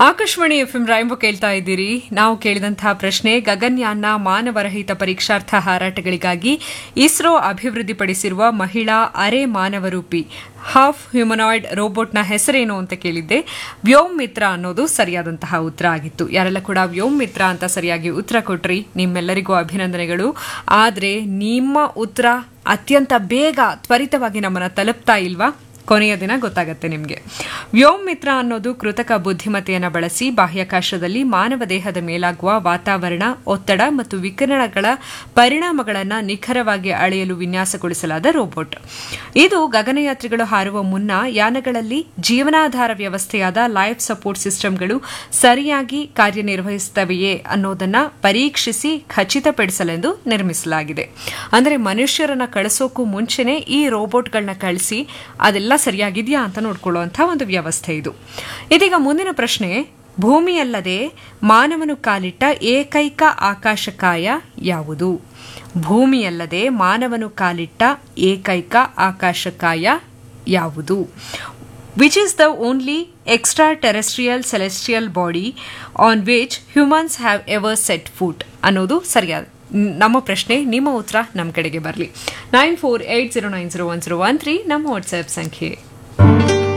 Akashvani F M ರಾಯಂಬ ಕೇಳ್ತಾ ಇದ್ದೀರಿ ನಾವು ಕೇಳಿದಂತಹ ಪ್ರಶ್ನೆ ಗಗನ್ಯಾನ್ನ ಮಾನವರಹಿತ ಪರೀಕ್ಷಾರ್ಥ ಹಾರಾಟಗಳಿಗಾಗಿ ಇಸ್ರೋ ಅಭಿವೃದ್ಧಿಪಡಿಸಿರುವ ಮಹಿಳಾ ಅರೆ ಮಾನವರೂಪಿ ಹಾಫ್ ಹ್ಯೂಮನಾಯ್ಡ್ ರೋಬೋಟ್ನ ಹೆಸರೇನು ಅಂತ ಕೇಳಿದ್ದೆ ವ್ಯೋಮ್ ಮಿತ್ರ ಅನ್ನೋದು ಸರಿಯಾದಂತಹ ಉತ್ತರ ಆಗಿತ್ತು ಯಾರೆಲ್ಲ ಕೂಡ ವ್ಯೋಮ್ ಮಿತ್ರ ಅಂತ ಸರಿಯಾಗಿ ಉತ್ತರ ಕೊಟ್ರಿ ನಿಮ್ಮೆಲ್ಲರಿಗೂ ಅಭಿನಂದನೆಗಳು ಆದರೆ ನಿಮ್ಮ ಉತ್ತರ ಅತ್ಯಂತ ಬೇಗ ತ್ವರಿತವಾಗಿ ನಮ್ಮನ್ನ ತಲುಪ್ತಾ ಇಲ್ವಾ ಕೊನೆಯ ದಿನ ಗೊತ್ತಾಗತ್ತೆ ನಿಮಗೆ ವ್ಯೋಮ್ ಮಿತ್ರ ಅನ್ನೋದು ಕೃತಕ ಬುದ್ಧಿಮತ್ತೆಯನ್ನು ಬಳಸಿ ಬಾಹ್ಯಾಕಾಶದಲ್ಲಿ ಮಾನವ ದೇಹದ ಮೇಲಾಗುವ ವಾತಾವರಣ ಒತ್ತಡ ಮತ್ತು ವಿಕಿರಣಗಳ ಪರಿಣಾಮಗಳನ್ನು ನಿಖರವಾಗಿ ಅಳೆಯಲು ವಿನ್ಯಾಸಗೊಳಿಸಲಾದ ರೋಬೋಟ್ ಇದು ಗಗನಯಾತ್ರಿಗಳು ಹಾರುವ ಮುನ್ನ ಯಾನಗಳಲ್ಲಿ ಜೀವನಾಧಾರ ವ್ಯವಸ್ಥೆಯಾದ ಲೈಫ್ ಸಪೋರ್ಟ್ ಸಿಸ್ಟಮ್ಗಳು ಸರಿಯಾಗಿ ಕಾರ್ಯನಿರ್ವಹಿಸುತ್ತವೆಯೇ ಅನ್ನೋದನ್ನ ಪರೀಕ್ಷಿಸಿ ಖಚಿತಪಡಿಸಲೆಂದು ನಿರ್ಮಿಸಲಾಗಿದೆ ಅಂದರೆ ಮನುಷ್ಯರನ್ನ ಕಳಿಸೋಕ್ಕೂ ಮುಂಚೆನೆ ಈ ರೋಬೋಟ್ಗಳನ್ನ ಕಳಿಸಿ ಅದೆಲ್ಲ ಸರಿಯಾಗಿದೆಯಾ ಅಂತ ನೋಡ್ಕೊಳ್ಳುವಂಥ ಒಂದು ವ್ಯವಸ್ಥೆ ಇದು ಇದೀಗ ಮುಂದಿನ ಪ್ರಶ್ನೆ ಭೂಮಿಯಲ್ಲದೆ ಮಾನವನು ಕಾಲಿಟ್ಟ ಏಕೈಕ ಆಕಾಶಕಾಯ ಯಾವುದು ಭೂಮಿಯಲ್ಲದೆ ಮಾನವನು ಕಾಲಿಟ್ಟ ಏಕೈಕ ಆಕಾಶಕಾಯ ಯಾವುದು which is the only extra terrestrial celestial body on which humans have ever set foot ಅನ್ನೋದು ಸರಿಯಾದ ನಮ್ಮ ಪ್ರಶ್ನೆ ನಿಮ್ಮ ಉತ್ತರ ನಮ್ಮ ಕಡೆಗೆ ಬರಲಿ nine four eight zero nine zero one zero one three ನಮ್ಮ ವಾಟ್ಸ್ಆ್ಯಪ್ ಸಂಖ್ಯೆ